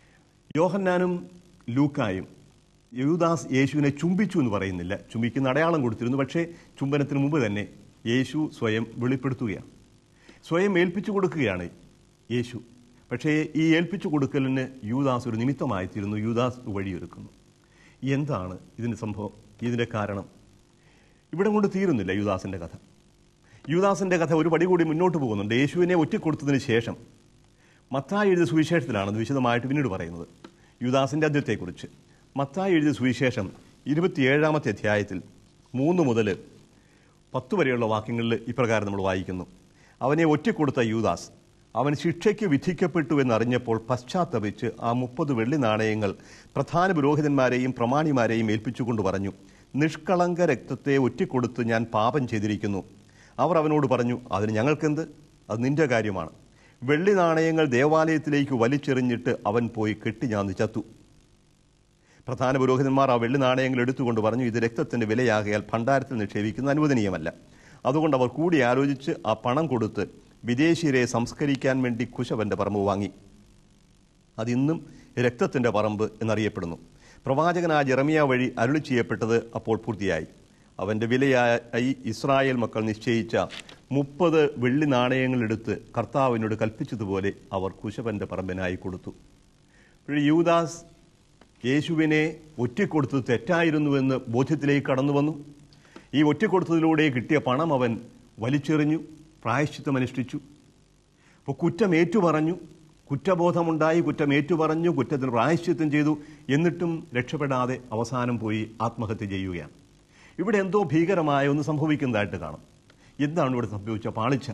Speaker 1: യോഹന്നാനും ലൂക്കായും യൂദാസ് യേശുവിനെ ചുംബിച്ചു എന്ന് പറയുന്നില്ല ചുംബിക്കുന്ന അടയാളം കൊടുത്തിരുന്നു പക്ഷേ ചുംബനത്തിന് മുമ്പ് തന്നെ യേശു സ്വയം വെളിപ്പെടുത്തുകയാണ് സ്വയം ഏൽപ്പിച്ചു കൊടുക്കുകയാണ് യേശു പക്ഷേ ഈ ഏൽപ്പിച്ചു കൊടുക്കലിന് യൂദാസ് ഒരു നിമിത്തമായിത്തീരുന്നു യൂദാസ് വഴിയൊരുക്കുന്നു എന്താണ് ഇതിൻ്റെ സംഭവം ഇതിൻ്റെ കാരണം ഇവിടെ കൊണ്ട് തീരുന്നില്ല യുദാസിൻ്റെ കഥ യുദാസിൻ്റെ കഥ ഒരു പടി കൂടി മുന്നോട്ട് പോകുന്നുണ്ട് യേശുവിനെ ഒറ്റക്കൊടുത്തതിന് ശേഷം മത്തായി എഴുതിയ സുവിശേഷത്തിലാണ് ഇത് വിശദമായിട്ട് പിന്നീട് പറയുന്നത് യുദാസിൻ്റെ അദ്യത്തെക്കുറിച്ച് മത്തായി എഴുതിയ സുവിശേഷം ഇരുപത്തിയേഴാമത്തെ അധ്യായത്തിൽ മൂന്ന് മുതൽ പത്ത് വരെയുള്ള വാക്യങ്ങളിൽ ഇപ്രകാരം നമ്മൾ വായിക്കുന്നു അവനെ ഒറ്റക്കൊടുത്ത യൂദാസ് അവൻ ശിക്ഷയ്ക്ക് വിധിക്കപ്പെട്ടു എന്നറിഞ്ഞപ്പോൾ പശ്ചാത്തപിച്ച് ആ മുപ്പത് വെള്ളി നാണയങ്ങൾ പ്രധാന പുരോഹിതന്മാരെയും പ്രമാണിമാരെയും ഏൽപ്പിച്ചുകൊണ്ട് പറഞ്ഞു നിഷ്കളങ്ക രക്തത്തെ ഒറ്റിക്കൊടുത്ത് ഞാൻ പാപം ചെയ്തിരിക്കുന്നു അവർ അവനോട് പറഞ്ഞു അതിന് ഞങ്ങൾക്കെന്ത് അത് നിന്റെ കാര്യമാണ് വെള്ളി നാണയങ്ങൾ ദേവാലയത്തിലേക്ക് വലിച്ചെറിഞ്ഞിട്ട് അവൻ പോയി കെട്ടിഞ്ഞാന്ന് ചത്തു പ്രധാന പുരോഹിതന്മാർ ആ വെള്ളി നാണയങ്ങൾ എടുത്തുകൊണ്ട് പറഞ്ഞു ഇത് രക്തത്തിന്റെ വിലയാകയാൽ ഭണ്ഡാരത്തിൽ നിക്ഷേപിക്കുന്ന അനുവദനീയമല്ല അതുകൊണ്ട് അവർ കൂടി ആലോചിച്ച് ആ പണം കൊടുത്ത് വിദേശീയരെ സംസ്കരിക്കാൻ വേണ്ടി കുശവന്റെ പറമ്പ് വാങ്ങി അതിന്നും രക്തത്തിന്റെ പറമ്പ് എന്നറിയപ്പെടുന്നു പ്രവാചകനായ ജെറമിയ വഴി അരുളി ചെയ്യപ്പെട്ടത് അപ്പോൾ പൂർത്തിയായി അവന്റെ വിലയായി ഇസ്രായേൽ മക്കൾ നിശ്ചയിച്ച മുപ്പത് വെള്ളി നാണയങ്ങളെടുത്ത് കർത്താവിനോട് കൽപ്പിച്ചതുപോലെ അവർ കുശവന്റെ പറമ്പിനായി കൊടുത്തു അപ്പോൾ യൂദാസ് യേശുവിനെ ഒറ്റിക്കൊടുത്തത് തെറ്റായിരുന്നുവെന്ന് ബോധ്യത്തിലേക്ക് കടന്നു വന്നു ഈ ഒറ്റക്കൊടുത്തതിലൂടെ കിട്ടിയ പണം അവൻ വലിച്ചെറിഞ്ഞു പ്രായശ്ചിത്തം അനുഷ്ഠിച്ചു അപ്പോൾ കുറ്റം ഏറ്റുപറഞ്ഞു കുറ്റബോധമുണ്ടായി കുറ്റം ഏറ്റുപറഞ്ഞു കുറ്റത്തിന് പ്രായശ്ചിത്തം ചെയ്തു എന്നിട്ടും രക്ഷപ്പെടാതെ അവസാനം പോയി ആത്മഹത്യ ചെയ്യുകയാണ് ഇവിടെ എന്തോ ഭീകരമായ ഒന്ന് സംഭവിക്കുന്നതായിട്ട് കാണും എന്താണ് ഇവിടെ സംഭവിച്ച പാളിച്ച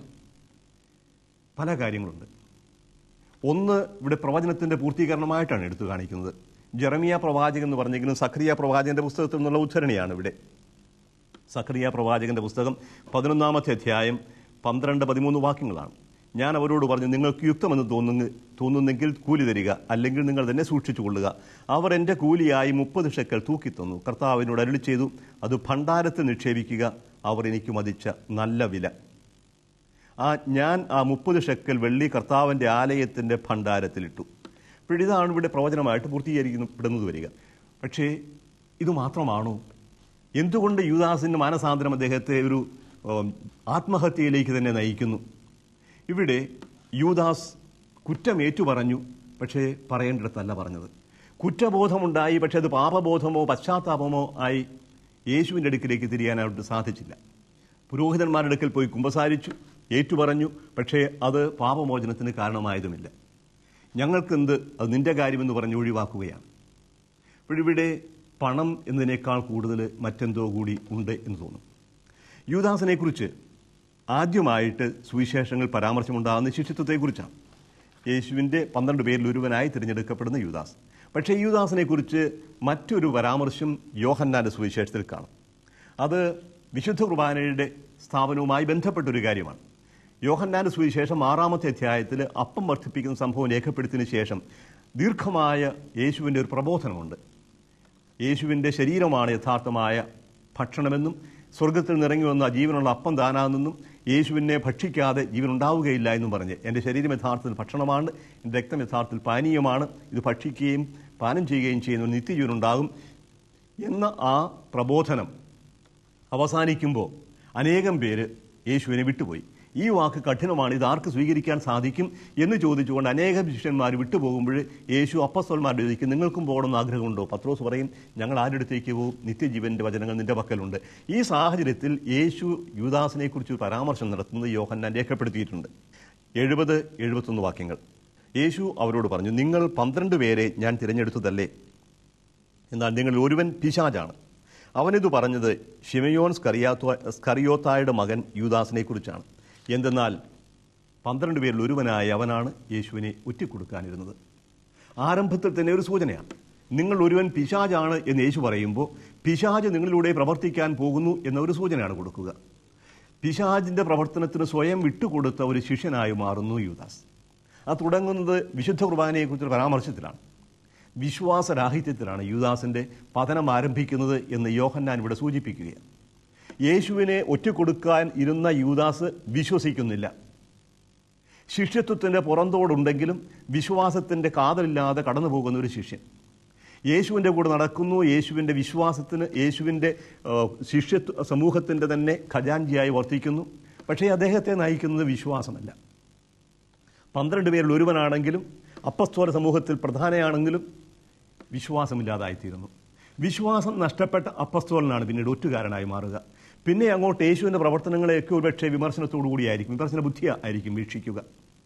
Speaker 1: പല കാര്യങ്ങളുണ്ട് ഒന്ന് ഇവിടെ പ്രവചനത്തിന്റെ പൂർത്തീകരണമായിട്ടാണ് എടുത്തു കാണിക്കുന്നത് ജെറമിയ പ്രവാചകൻ എന്ന് പറഞ്ഞെങ്കിലും സക്രിയ പ്രവാചകന്റെ പുസ്തകത്തിൽ നിന്നുള്ള ഉദ്ധരണിയാണ് ഇവിടെ സക്രിയ പ്രവാചകന്റെ പുസ്തകം പതിനൊന്നാമത്തെ അധ്യായം പന്ത്രണ്ട് പതിമൂന്ന് വാക്യങ്ങളാണ് ഞാൻ അവരോട് പറഞ്ഞു നിങ്ങൾക്ക് യുക്തമെന്ന് തോന്നുന്നു തോന്നുന്നെങ്കിൽ കൂലി തരിക അല്ലെങ്കിൽ നിങ്ങൾ തന്നെ സൂക്ഷിച്ചു കൊള്ളുക അവർ എൻ്റെ കൂലിയായി മുപ്പത് ഷെക്കൽ തൂക്കിത്തന്നു കർത്താവിനോട് അരുളി ചെയ്തു അത് ഭണ്ഡാരത്തിൽ നിക്ഷേപിക്കുക അവർ എനിക്ക് മതിച്ച നല്ല വില ആ ഞാൻ ആ മുപ്പത് ഷെക്കൽ വെള്ളി കർത്താവിൻ്റെ ആലയത്തിൻ്റെ ഭണ്ഡാരത്തിലിട്ടു അപ്പോൾ ഇതാണ് ഇവിടെ പ്രവചനമായിട്ട് പൂർത്തീകരിക്കപ്പെടുന്നത് വരിക പക്ഷേ ഇത് മാത്രമാണോ എന്തുകൊണ്ട് യുദാസിൻ്റെ മാനസാന്തരം അദ്ദേഹത്തെ ഒരു ഉം, ആത്മഹത്യയിലേക്ക് തന്നെ നയിക്കുന്നു ഇവിടെ യൂദാസ് കുറ്റം ഏറ്റുപറഞ്ഞു പക്ഷേ പറയേണ്ടിടത്തല്ല പറഞ്ഞത് കുറ്റബോധമുണ്ടായി പക്ഷേ അത് പാപബോധമോ പശ്ചാത്താപമോ ആയി യേശുവിൻ്റെ അടുക്കിലേക്ക് തിരിയാനായിട്ട് സാധിച്ചില്ല പുരോഹിതന്മാരുടെ അടുക്കൽ പോയി കുമ്പസാരിച്ചു ഏറ്റുപറഞ്ഞു പക്ഷേ അത് പാപമോചനത്തിന് കാരണമായതുമില്ല ഞങ്ങൾക്കെന്ത് അത് നിന്റെ കാര്യമെന്ന് പറഞ്ഞ് ഒഴിവാക്കുകയാണ് അപ്പോഴിവിടെ പണം എന്നതിനേക്കാൾ കൂടുതൽ മറ്റെന്തോ കൂടി ഉണ്ട് എന്ന് തോന്നും യൂദാസിനെക്കുറിച്ച് ആദ്യമായിട്ട് സുവിശേഷങ്ങൾ പരാമർശമുണ്ടാകുന്ന ശിഷ്യത്വത്തെക്കുറിച്ചാണ് യേശുവിൻ്റെ പന്ത്രണ്ട് പേരിൽ ഒരുവനായി തിരഞ്ഞെടുക്കപ്പെടുന്ന യൂദാസ് പക്ഷേ യൂദാസിനെക്കുറിച്ച് മറ്റൊരു പരാമർശം യോഹന്നാൻ്റെ സുവിശേഷത്തിൽ കാണും അത് വിശുദ്ധ കുർബാനയുടെ സ്ഥാപനവുമായി ബന്ധപ്പെട്ടൊരു കാര്യമാണ് യോഹന്നാൻ്റെ സുവിശേഷം ആറാമത്തെ അധ്യായത്തിൽ അപ്പം വർദ്ധിപ്പിക്കുന്ന സംഭവം രേഖപ്പെടുത്തിയതിനു ശേഷം ദീർഘമായ യേശുവിൻ്റെ ഒരു പ്രബോധനമുണ്ട് യേശുവിൻ്റെ ശരീരമാണ് യഥാർത്ഥമായ ഭക്ഷണമെന്നും സ്വർഗത്തിൽ നിറങ്ങി വന്ന ജീവനുള്ള അപ്പം താനാണെന്നും യേശുവിനെ ഭക്ഷിക്കാതെ ജീവൻ ഉണ്ടാവുകയില്ല എന്നും പറഞ്ഞ് എൻ്റെ ശരീരം യഥാർത്ഥത്തിൽ ഭക്ഷണമാണ് എൻ്റെ രക്തം യഥാർത്ഥത്തിൽ പാനീയമാണ് ഇത് ഭക്ഷിക്കുകയും പാനം ചെയ്യുകയും ചെയ്യുന്ന ഒരു നിത്യജീവൻ ഉണ്ടാകും എന്ന ആ പ്രബോധനം അവസാനിക്കുമ്പോൾ അനേകം പേര് യേശുവിനെ വിട്ടുപോയി ഈ വാക്ക് കഠിനമാണ് ഇത് ആർക്ക് സ്വീകരിക്കാൻ സാധിക്കും എന്ന് ചോദിച്ചുകൊണ്ട് അനേകം ശിഷ്യന്മാർ വിട്ടുപോകുമ്പോൾ യേശു അപ്പസ്വന്മാരുടെ ചോദിക്കും നിങ്ങൾക്കും പോകണമെന്ന് ആഗ്രഹമുണ്ടോ പത്രോസ് പറയും ഞങ്ങൾ ആരുടെടുത്തേക്ക് പോകും നിത്യജീവന്റെ വചനങ്ങൾ നിന്റെ പക്കലുണ്ട് ഈ സാഹചര്യത്തിൽ യേശു യുദാസിനെക്കുറിച്ച് ഒരു പരാമർശം നടത്തുന്നത് യോഹന്നാൻ രേഖപ്പെടുത്തിയിട്ടുണ്ട് എഴുപത് എഴുപത്തൊന്ന് വാക്യങ്ങൾ യേശു അവരോട് പറഞ്ഞു നിങ്ങൾ പന്ത്രണ്ട് പേരെ ഞാൻ തിരഞ്ഞെടുത്തതല്ലേ എന്നാൽ നിങ്ങൾ ഒരുവൻ പിശാജാണ് അവനിത് പറഞ്ഞത് ഷിമയോൻ സ്കറിയാത്തോ സ്കറിയോത്തായുടെ മകൻ യൂദാസിനെ കുറിച്ചാണ് എന്തെന്നാൽ പന്ത്രണ്ട് പേരിൽ ഒരുവനായ അവനാണ് യേശുവിനെ ഒറ്റിക്കൊടുക്കാനിരുന്നത് ആരംഭത്തിൽ തന്നെ ഒരു സൂചനയാണ് നിങ്ങൾ ഒരുവൻ പിശാജാണ് എന്ന് യേശു പറയുമ്പോൾ പിശാജ് നിങ്ങളിലൂടെ പ്രവർത്തിക്കാൻ പോകുന്നു എന്ന ഒരു സൂചനയാണ് കൊടുക്കുക പിശാജിന്റെ പ്രവർത്തനത്തിന് സ്വയം വിട്ടുകൊടുത്ത ഒരു ശിഷ്യനായി മാറുന്നു യൂദാസ് അത് തുടങ്ങുന്നത് വിശുദ്ധ കുർബാനയെക്കുറിച്ചൊരു പരാമർശത്തിലാണ് വിശ്വാസരാഹിത്യത്തിലാണ് യൂദാസിന്റെ പതനം ആരംഭിക്കുന്നത് എന്ന് യോഹന്നാൻ ഇവിടെ സൂചിപ്പിക്കുകയാണ് യേശുവിനെ ഒറ്റക്കൊടുക്കാൻ ഇരുന്ന യൂദാസ് വിശ്വസിക്കുന്നില്ല ശിഷ്യത്വത്തിന്റെ പുറന്തോടുണ്ടെങ്കിലും വിശ്വാസത്തിന്റെ കാതലില്ലാതെ കടന്നു പോകുന്ന ഒരു ശിഷ്യൻ യേശുവിൻ്റെ കൂടെ നടക്കുന്നു യേശുവിൻ്റെ വിശ്വാസത്തിന് യേശുവിൻ്റെ ഏഹ്, ശിഷ്യത്വ സമൂഹത്തിൻ്റെ തന്നെ ഖജാൻജിയായി വർത്തിക്കുന്നു പക്ഷേ അദ്ദേഹത്തെ നയിക്കുന്നത് വിശ്വാസമല്ല പന്ത്രണ്ട് പേരിൽ ഒരുവനാണെങ്കിലും അപ്പസ്തോല സമൂഹത്തിൽ പ്രധാനയാണെങ്കിലും വിശ്വാസമില്ലാതായിത്തീരുന്നു വിശ്വാസം നഷ്ടപ്പെട്ട അപ്പസ്തോലനാണ് പിന്നീട് ഒറ്റുകാരനായി മാറുക പിന്നെ അങ്ങോട്ട് യേശുവിൻ്റെ പ്രവർത്തനങ്ങളെയൊക്കെ ഒരുപക്ഷെ വിമർശനത്തോടു കൂടിയായിരിക്കും വിമർശന ബുദ്ധി ആയിരിക്കും വീക്ഷിക്കുക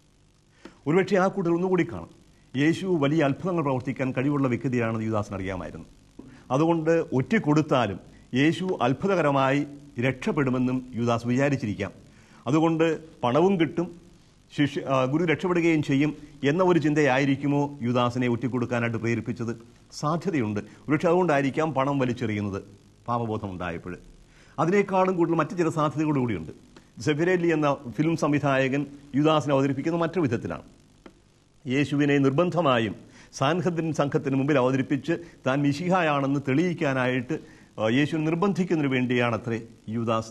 Speaker 1: ഒരുപക്ഷെ ആ കൂട്ടർ ഒന്നുകൂടി കാണും യേശു വലിയ അത്ഭുതങ്ങൾ പ്രവർത്തിക്കാൻ കഴിവുള്ള വ്യക്തിയാണെന്ന് യുദാസിന് അറിയാമായിരുന്നു അതുകൊണ്ട് ഒറ്റ കൊടുത്താലും യേശു അത്ഭുതകരമായി രക്ഷപ്പെടുമെന്നും യുദാസ് വിചാരിച്ചിരിക്കാം അതുകൊണ്ട് പണവും കിട്ടും ശിഷ്യ ആ, ഗുരു രക്ഷപ്പെടുകയും ചെയ്യും എന്ന ഒരു ചിന്തയായിരിക്കുമോ യുദാസിനെ ഒറ്റിക്കൊടുക്കാനായിട്ട് പ്രേരിപ്പിച്ചത് സാധ്യതയുണ്ട് ഒരുപക്ഷെ അതുകൊണ്ടായിരിക്കാം പണം വലിച്ചെറിയുന്നത് പാപബോധം ഉണ്ടായപ്പോൾ അതിനേക്കാളും കൂടുതൽ മറ്റു ചില സാധ്യതകൾ കൂടിയുണ്ട് സെഫിരേലി എന്ന ഫിലിം സംവിധായകൻ യുദാസിനെ അവതരിപ്പിക്കുന്ന മറ്റൊരു വിധത്തിലാണ് യേശുവിനെ നിർബന്ധമായും സാൻഹദ്രിൻ സംഘത്തിന് മുമ്പിൽ അവതരിപ്പിച്ച് താൻ മിശിഹായാണെന്ന് തെളിയിക്കാനായിട്ട് ആ, യേശുവിനെ നിർബന്ധിക്കുന്നതിന് വേണ്ടിയാണത്രേ യുദാസ്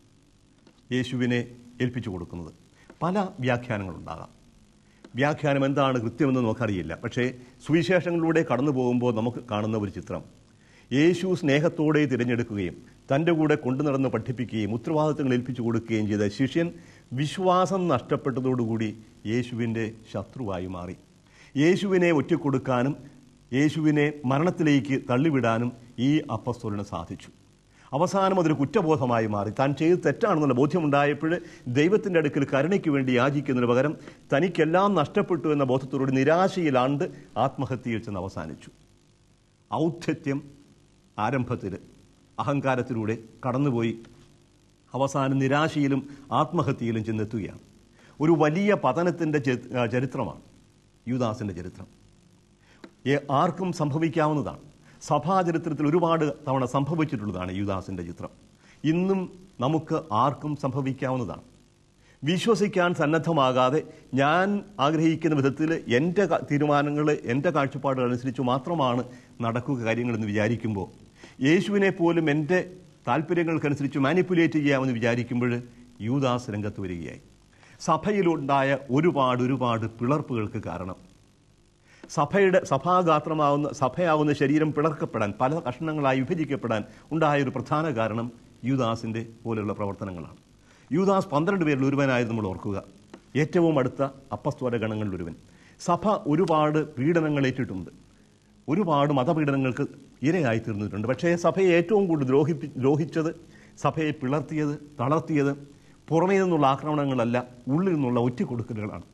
Speaker 1: യേശുവിനെ ഏൽപ്പിച്ചു കൊടുക്കുന്നത് പല വ്യാഖ്യാനങ്ങളുണ്ടാകാം വ്യാഖ്യാനം എന്താണ് കൃത്യമെന്ന് നമുക്കറിയില്ല പക്ഷേ സുവിശേഷങ്ങളിലൂടെ കടന്നു പോകുമ്പോൾ നമുക്ക് കാണുന്ന ഒരു ചിത്രം യേശു സ്നേഹത്തോടെ തിരഞ്ഞെടുക്കുകയും തൻ്റെ കൂടെ കൊണ്ടു നടന്ന് പഠിപ്പിക്കുകയും ഉത്തരവാദിത്തങ്ങൾ ഏൽപ്പിച്ചു കൊടുക്കുകയും ചെയ്ത ശിഷ്യൻ വിശ്വാസം നഷ്ടപ്പെട്ടതോടുകൂടി യേശുവിൻ്റെ ശത്രുവായി മാറി യേശുവിനെ ഒറ്റക്കൊടുക്കാനും യേശുവിനെ മരണത്തിലേക്ക് തള്ളിവിടാനും ഈ അപ്പസ്തോലിന് സാധിച്ചു അവസാനം അതൊരു കുറ്റബോധമായി മാറി താൻ ചെയ്ത് തെറ്റാണെന്നുള്ള ബോധ്യമുണ്ടായപ്പോൾ ദൈവത്തിൻ്റെ അടുക്കൽ കരുണയ്ക്ക് വേണ്ടി യാചിക്കുന്നതിന് പകരം തനിക്കെല്ലാം നഷ്ടപ്പെട്ടു എന്ന ബോധത്തോടുകൂടി നിരാശയിലാണ്ട് ആത്മഹത്യയിൽ ചെന്ന് അവസാനിച്ചു ഔദ്ധത്യം ആരംഭത്തിൽ അഹങ്കാരത്തിലൂടെ കടന്നുപോയി അവസാനം നിരാശയിലും ആത്മഹത്യയിലും ചെന്നെത്തുകയാണ് ഒരു വലിയ പതനത്തിൻ്റെ ചെ- ആ, ചരിത്രമാണ് യുദാസിൻ്റെ ചരിത്രം ഏ- ആർക്കും സംഭവിക്കാവുന്നതാണ് സഭാചരിത്രത്തിൽ ഒരുപാട് തവണ സംഭവിച്ചിട്ടുള്ളതാണ് യുദാസിൻ്റെ ചിത്രം ഇന്നും നമുക്ക് ആർക്കും സംഭവിക്കാവുന്നതാണ് വിശ്വസിക്കാൻ സന്നദ്ധമാകാതെ ഞാൻ ആഗ്രഹിക്കുന്ന വിധത്തിൽ എൻ്റെ ക- തീരുമാനങ്ങൾ എൻ്റെ കാഴ്ചപ്പാടുകൾ അനുസരിച്ച് മാത്രമാണ് നടക്കുക കാര്യങ്ങളെന്ന് വിചാരിക്കുമ്പോൾ യേശുവിനെ പോലും എൻ്റെ താല്പര്യങ്ങൾക്കനുസരിച്ച് മാനിപ്പുലേറ്റ് ചെയ്യാമെന്ന് വിചാരിക്കുമ്പോൾ യൂദാസ് രംഗത്ത് വരികയായി സഭയിലുണ്ടായ ഒരുപാട് ഒരുപാട് പിളർപ്പുകൾക്ക് കാരണം സഭയുടെ സഭാഗാത്രമാവുന്ന സഭയാവുന്ന ശരീരം പിളർക്കപ്പെടാൻ പല കഷ്ണങ്ങളായി വിഭജിക്കപ്പെടാൻ ഉണ്ടായ ഒരു പ്രധാന കാരണം യൂദാസിൻ്റെ പോലെയുള്ള പ്രവർത്തനങ്ങളാണ് യൂദാസ് പന്ത്രണ്ട് പേരിൽ ഒരുവനായത് നമ്മൾ ഓർക്കുക ഏറ്റവും അടുത്ത അപ്പസ്തോല ഗണങ്ങളിൽ ഒരുവൻ സഭ ഒരുപാട് പീഡനങ്ങൾ ഏറ്റിട്ടുണ്ട് ഒരുപാട് മതപീഡനങ്ങൾക്ക് ഇരയായി തീർന്നിട്ടുണ്ട് പക്ഷേ സഭയെ ഏറ്റവും കൂടുതൽ ദ്രോഹിപ്പി ദ്രോഹിച്ചത് സഭയെ പിളർത്തിയത് തളർത്തിയത് പുറമേ നിന്നുള്ള ആക്രമണങ്ങളല്ല ഉള്ളിൽ നിന്നുള്ള ഒറ്റിക്കൊടുക്കലുകളാണ്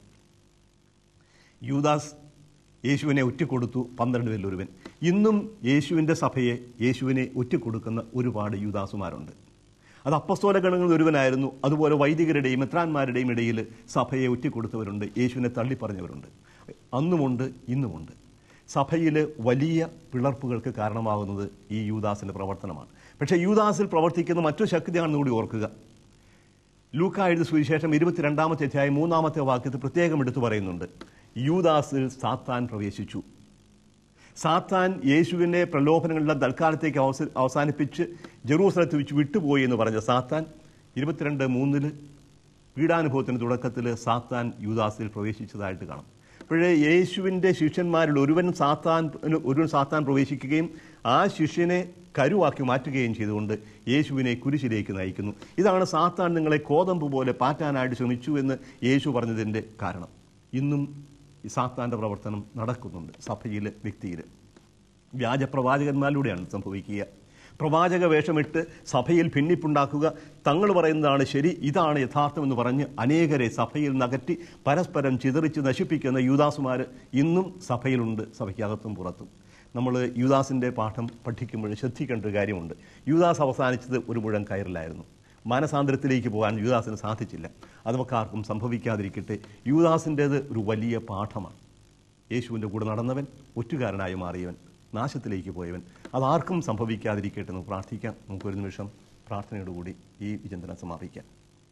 Speaker 1: യൂദാസ് യേശുവിനെ ഒറ്റിക്കൊടുത്തു പന്ത്രണ്ട് പേരിൽ ഒരുവൻ ഇന്നും യേശുവിൻ്റെ സഭയെ യേശുവിനെ ഒറ്റിക്കൊടുക്കുന്ന ഒരുപാട് യൂദാസുമാരുണ്ട് അത് അപ്പസ്തോല ഗണങ്ങളിൽ ഒരുവനായിരുന്നു അതുപോലെ വൈദികരുടെയും മെത്രാന്മാരുടെയും ഇടയിൽ സഭയെ ഒറ്റിക്കൊടുത്തവരുണ്ട് യേശുവിനെ തള്ളിപ്പറഞ്ഞവരുണ്ട് അന്നുമുണ്ട് ഇന്നുമുണ്ട് സഭയിൽ വലിയ പിളർപ്പുകൾക്ക് കാരണമാകുന്നത് ഈ യൂദാസിൻ്റെ പ്രവർത്തനമാണ് പക്ഷേ യൂദാസിൽ പ്രവർത്തിക്കുന്ന മറ്റു ശക്തിയാണെന്ന് കൂടി ഓർക്കുക ലൂക്ക എഴുതിയ സുവിശേഷം ഇരുപത്തിരണ്ടാമത്തെ അധ്യായം മൂന്നാമത്തെ വാക്യത്തിൽ പ്രത്യേകം എടുത്തു പറയുന്നുണ്ട് യൂദാസിൽ സാത്താൻ പ്രവേശിച്ചു സാത്താൻ യേശുവിനെ പ്രലോഭനങ്ങളുടെ തൽക്കാലത്തേക്ക് അവസ അവസാനിപ്പിച്ച് ജെറൂസലത്ത് വെച്ച് വിട്ടുപോയി എന്ന് പറഞ്ഞ സാത്താൻ ഇരുപത്തിരണ്ട് മൂന്നില് പീഡാനുഭവത്തിന് തുടക്കത്തിൽ സാത്താൻ യൂദാസിൽ പ്രവേശിച്ചതായിട്ട് കാണാം അപ്പോഴേ യേശുവിൻ്റെ ശിഷ്യന്മാരിൽ ഒരുവൻ സാത്താൻ ഒരുവൻ സാത്താൻ പ്രവേശിക്കുകയും ആ ശിഷ്യനെ കരുവാക്കി മാറ്റുകയും ചെയ്തുകൊണ്ട് യേശുവിനെ കുരിശിലേക്ക് നയിക്കുന്നു ഇതാണ് സാത്താൻ നിങ്ങളെ കോതമ്പ് പോലെ പാറ്റാനായിട്ട് ശ്രമിച്ചു എന്ന് യേശു പറഞ്ഞതിൻ്റെ കാരണം ഇന്നും ഈ സാത്താൻ്റെ പ്രവർത്തനം നടക്കുന്നുണ്ട് സഭയിൽ വ്യക്തിയിൽ വ്യാജപ്രവാചകന്മാരിലൂടെയാണ് സംഭവിക്കുക പ്രവാചക വേഷമിട്ട് സഭയിൽ ഭിന്നിപ്പുണ്ടാക്കുക തങ്ങൾ പറയുന്നതാണ് ശരി ഇതാണ് യഥാർത്ഥമെന്ന് പറഞ്ഞ് അനേകരെ സഭയിൽ നകറ്റി പരസ്പരം ചിതറിച്ച് നശിപ്പിക്കുന്ന യൂദാസുമാർ ഇന്നും സഭയിലുണ്ട് സഭയ്ക്കകത്തും പുറത്തും നമ്മൾ യൂദാസിൻ്റെ പാഠം പഠിക്കുമ്പോൾ ശ്രദ്ധിക്കേണ്ട ഒരു കാര്യമുണ്ട് യൂദാസ് അവസാനിച്ചത് ഒരു മുഴം കയറിലായിരുന്നു മാനസാന്തരത്തിലേക്ക് പോകാൻ യൂദാസിന് സാധിച്ചില്ല അത് നമുക്ക് ആർക്കും സംഭവിക്കാതിരിക്കട്ടെ യൂദാസിൻ്റേത് ഒരു വലിയ പാഠമാണ് യേശുവിൻ്റെ കൂടെ നടന്നവൻ ഒറ്റുകാരനായി മാറിയവൻ നാശത്തിലേക്ക് പോയവൻ അതാർക്കും സംഭവിക്കാതിരിക്കട്ടെ എന്ന് പ്രാർത്ഥിക്കാം നമുക്കൊരു നിമിഷം പ്രാർത്ഥനയോടുകൂടി ഈ വിചിന്തനം സമാപിക്കാം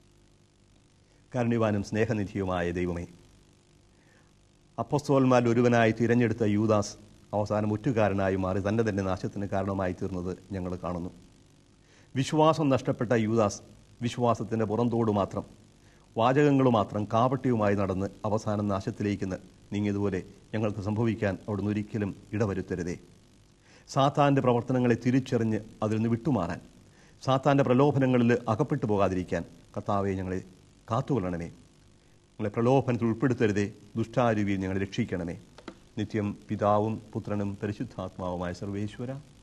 Speaker 1: കാരുണ്യവാനും സ്നേഹനിധിയുമായ ദൈവമേ അപ്പസ്തോന്മാരിൽ ഒരുവനായി തിരഞ്ഞെടുത്ത യൂദാസ് അവസാനം ഒറ്റുകാരനായി മാറി തൻ്റെ തന്നെ നാശത്തിന് കാരണമായി തീർന്നത് ഞങ്ങൾ കാണുന്നു വിശ്വാസം നഷ്ടപ്പെട്ട യൂദാസ് വിശ്വാസത്തിൻ്റെ പുറന്തോട് മാത്രം വാചകങ്ങൾ മാത്രം കാപട്യവുമായി നടന്ന് അവസാനം നാശത്തിലേക്ക് ന- നീങ്ങിയതുപോലെ ഞങ്ങൾക്ക് സംഭവിക്കാൻ അവിടുന്ന് ഒരിക്കലും ഇടവരുത്തരുതേ സാത്താൻ്റെ പ്രവർത്തനങ്ങളെ തിരിച്ചറിഞ്ഞ് അതിൽ നിന്ന് വിട്ടുമാറാൻ സാത്താൻ്റെ പ്രലോഭനങ്ങളിൽ അകപ്പെട്ടു പോകാതിരിക്കാൻ കർത്താവെ ഞങ്ങളെ കാത്തുകൊള്ളണമേ ഞങ്ങളെ പ്രലോഭനത്തിൽ ഉൾപ്പെടുത്തരുതേ ദുഷ്ടാരൂപിയിൽ ഞങ്ങളെ രക്ഷിക്കണമേ നിത്യം പിതാവും പുത്രനും പരിശുദ്ധാത്മാവുമായ സർവേശ്വര